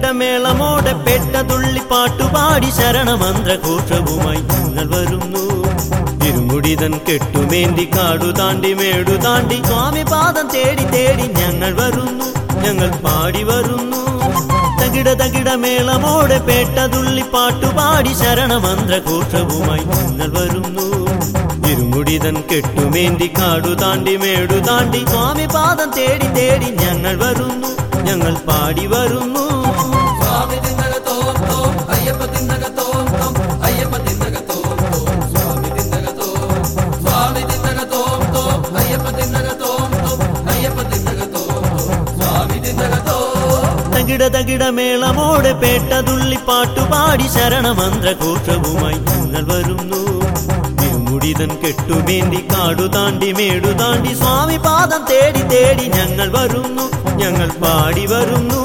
മേളമോടെ പെട്ട തുള്ളി പാട്ടുപാടി ശരണമന്ത്രഘോഷവുമായി ഞങ്ങൾ വരുന്നു ഇരുമുടിതൻ കെട്ടുമേന്തി കാടു താണ്ടി മേടു താണ്ടി സ്വാമി പാദം തേടി തേടി ഞങ്ങൾ വരുന്നു ഞങ്ങൾ പാടി വരുന്നു തകിട തകിട മേളമോടെ പേട്ട തുള്ളി പാട്ടുപാടി ശരണമന്ത്രഘോഷവുമായി ഞങ്ങൾ വരുന്നു ഇരുമുടിതൻ കെട്ടുമേന്തി കാടു താണ്ടി മേടു താണ്ടി സ്വാമി പാദം തേടി തേടി ഞങ്ങൾ വരുന്നു ഞങ്ങൾ പാടി വരുന്നു സ്വാമി തിന്നക തോം തോം അയ്യപ്പ തിന്നക തോം തോം അയ്യപ്പ തിന്നക തോം തോം സ്വാമി തിന്നക തോം സ്വാമി തിന്നക തോം തോം അയ്യപ്പ തിന്നക തോം തോം അയ്യപ്പ തിന്നക തോം തോം സ്വാമി തിന്നക തോം തകിട തകിട മേളമോടെ പേട്ട തുള്ളി പാട്ടുപാടി ശരണമന്ത്രഘോഷവുമായി ഞങ്ങൾ വരുന്നു ഇരുമുടിതൻ കെട്ടുമേന്തി കാടു താണ്ടി മേടു താണ്ടി സ്വാമി പാദം തേടി തേടി ഞങ്ങൾ വരുന്നു ഞങ്ങൾ പാടി വരുന്നു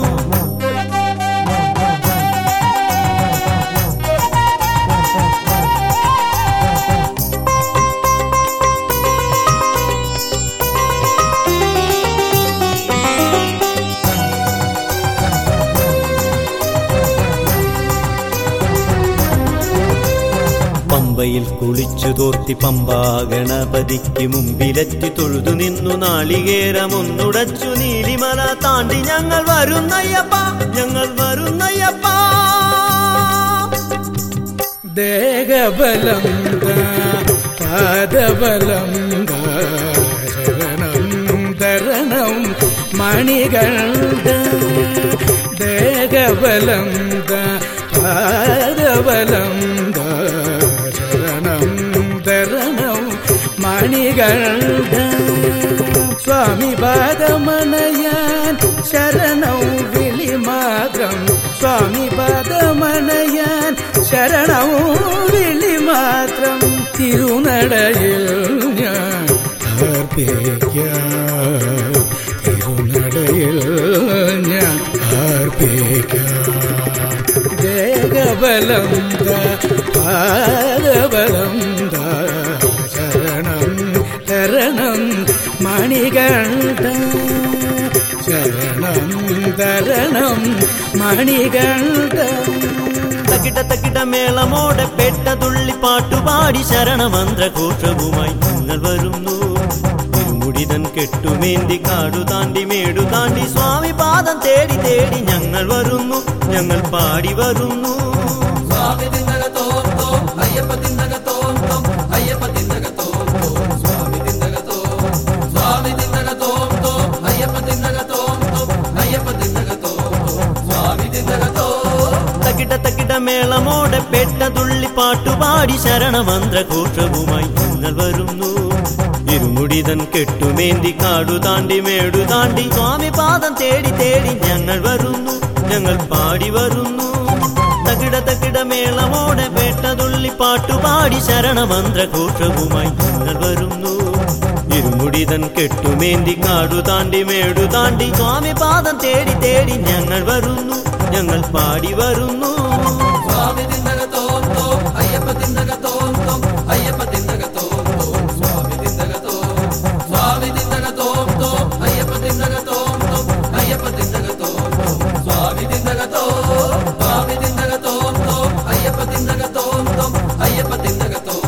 പമ്പയിൽ കുളിച്ചു തോർത്തി പമ്പാ ഗണപതിക്ക് മുമ്പിലെത്തി തൊഴുതു നിന്നു നാളികേരമൊന്നുടച്ചു നീലിമല താണ്ടി ഞങ്ങൾ വരുന്നയ്യപ്പ ഞങ്ങൾ വരുന്നയ്യപ്പ ദേഹബലം പാദബലം ശരണം തരണം മണികൾ ദേഹബലം പാദബലം ശരണം തരണം മണികൾ സ്വാമി പാദമണയാൻ ശരണം വിളി മാത്രം സ്വാമി പാദമണയാൻ ശരണം വിളി മാത്രം തിരുനടയിൽ ഞാൻ അർപ്പിക്കാം തിരുനടയിൽ ഞാൻ അർപ്പിക്കാം ദേഹബലം ദാ, പാദബലം ദാ, ശരണം തരണം മണികണ്ഠ ശരണം തരണം മണികണ്ഠ തകിട തകിട മേളമോടെ പെട്ട തുള്ളി പാട്ടുപാടി ശരണമന്ത്രഘോഷവുമായി ഞങ്ങൾ വരുന്നു ഇരുമുടിതൻ കെട്ടുമേന്തി കാടു താണ്ടി മേടു താണ്ടി സ്വാമി പാദം തേടി തേടി ഞങ്ങൾ വരുന്നു ഞങ്ങൾ പാടി വരുന്നു സ്വാമി തിന്നക തോം തോം അയ്യപ്പ തിന്നക തോം തോം അയ്യപ്പ തിന്നക തോം തോം സ്വാമി തിന്നക തോം സ്വാമി തിന്നക തോം തോം അയ്യപ്പ തിന്നക തോം തോം അയ്യപ്പ തിന്നക തോം തോം സ്വാമി തിന്നക തോം തകിട തകിട മേളമോടെ പെട്ട തുള്ളി പാട്ടുപാടി ശരണമന്ത്രഘോഷവുമായി ഞങ്ങൾ വരുന്നു ഇരുമുടിതൻ കെട്ടുമേന്തി കാടു താണ്ടി മേടു താണ്ടി സ്വാമി പാദം തേടി തേടി ഞങ്ങൾ വരുന്നു ഞങ്ങൾ പാടി വരുന്നു തകിട തകിട മേളമോടെ പേട്ട തുള്ളി പാട്ടുപാടി ശരണമന്ത്രഘോഷവുമായി ഞങ്ങൾ വരുന്നു ഇരുമുടിതൻ കെട്ടുമേന്തി കാടു താണ്ടി മേടു താണ്ടി സ്വാമി പാദം തേടി തേടി ഞങ്ങൾ വരുന്നു ഞങ്ങൾ പാടി വരുന്നു സ്വാമി തിന്നക തോം തോം അയ്യപ്പ തിന്നക തോം തോം അയ്യപ്പ തിന്നക തോം തോം സ്വാമി തിന്നക തോം സ്വാമി തിന്നക തോം തോം അയ്യപ്പ തിന്നക തോം തോം അയ്യപ്പ തിന്നക തോം തോം സ്വാമി തിന്നക തോം സ്വാമി തിന്നക തോം തോം അയ്യപ്പ തിന്നക തോം തോം അയ്യപ്പ തിന്നക തോം